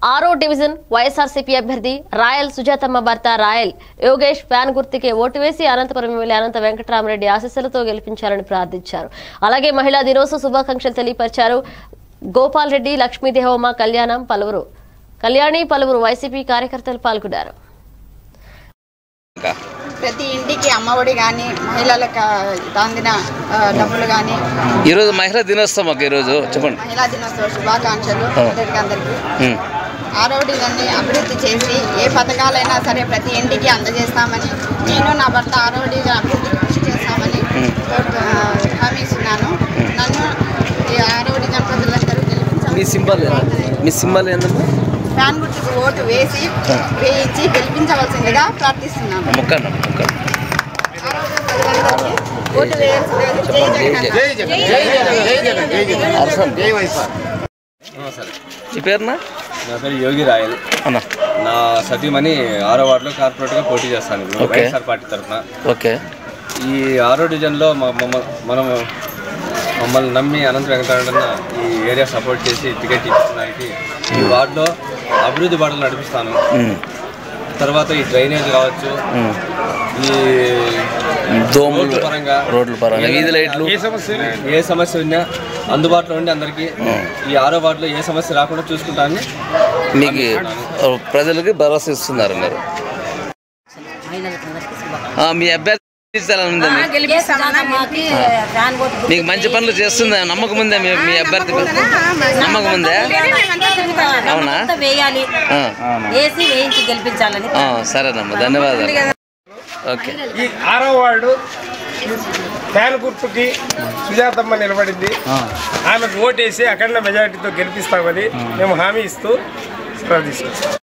ఆరో డివిజన్ వైఎస్ఆర్సీపీ అభ్యర్థి రాయల్ సుజాతమ్మ భర్త రాయల్ యోగేష్ ఫ్యాన్ గుర్తుకే ఓటు వేసి అనంతపురం ఎమ్మెల్యే అనంత వెంకటరామరెడ్డి ఆశీస్సులతో గెలిపించాలని ప్రార్థించారు అలాగే మహిళా దినోత్సవ శుభాకాంక్షలు తెలియపరిచారు గోపాల్ రెడ్డి లక్ష్మీదేవమ్మ కళ్యాణం పలువురు కళ్యాణి పలువురు వైసీపీ కార్యకర్తలు పాల్గొన్నారు ఇంకా ప్రతి ఇంటికి అమ్మఒడి కానీ మహిళలకు అందిన ఆ, డబ్బులు కానీ ఈరోజు మహిళా దినోత్సవం మాకు ఈరోజు చెప్పండి మహిళా దినోత్సవ శుభాకాంక్షలు ఆ. అందరికీ అందరికీ ఉమ్. ఆరోగ్యాన్ని అభివృద్ధి చేసి ఏ పథకాలైనా సరే ప్రతి ఇంటికి అందజేస్తామని నేను నా భర్త ఆరోగ్య అభివృద్ధికి కృషి చేస్తామని కోరుతూ, ఆ, హామీ ఇస్తున్నాను నన్ను ఈ ఆరోగ్య ప్రజలందరూ మీ గెలిపించాలి సింబల్ మీ సింబల్ ఏందమ్మా ఫ్యాన్ గుర్తుకు ఓటు వేసి వేయించి గెలిపించవలసిందిగా ప్రార్థిస్తున్నాను ముక్కన్న ముక్కన్న ఆరోగ్య ప్రజలందరికీ ఓటు వేయాల్సిందిగా జై జగన్ అర్సన్ ఈ పేరునా నా పేరు యోగి రాయల్ అన్న నా సతీమణి ఆరో వార్డులో కార్పొరేట్గా పోటీ చేస్తాను ఇప్పుడు ఓకే. వైఎస్ఆర్ పార్టీ తరఫున ఓకే ఈ ఆరో డివిజన్లో మా మమ్మ- మనము మమ్మల్ని నమ్మి అనంత వెంకటరమణ ఈ ఏరియా సపోర్ట్ చేసి టికెట్ ఇచ్చడానికి ఈ వార్డులో అభివృద్ధి బాటలు నడిపిస్తాను ఉమ్. తర్వాత ఈ డ్రైనేజ్ కావచ్చు ఉమ్. ఈ దోమలు రోడ్ల పరంగా రోడ్ల పరంగా వీధి లైట్లు ఏ సమస్య ఉన్నా అందుబాటులో ఉండి అందరికీ ఈ ఆరో వార్డులో ఏ సమస్య రాకుండా చూసుకుంటానని మీకు ప్రజలకి భరోసా ఇస్తున్నారు మీరు ఆ, మీ అభ్యర్థి ఎలా ఉందండి మీకు మంచి పనులు చేస్తుందా నమ్మకం ఉందా మీ మీ అభ్యర్థి నమ్మకం ఉందా అవునా? అంతా వేయాలి ఆ, వేసి వేయించి గెలిపించాలని ఆ, సరేనమ్మా ధన్యవాదాలు ఓకే ఈ ఆరో వార్డు ఫ్యాన్ గుర్తుకి సుజాతమ్మ నిలబడింది ఆమెకు ఓటేసి అఖండ మెజారిటీతో గెలిపిస్తామని మేము హామీ ఇస్తూ సెలవు తీసుకుంటాం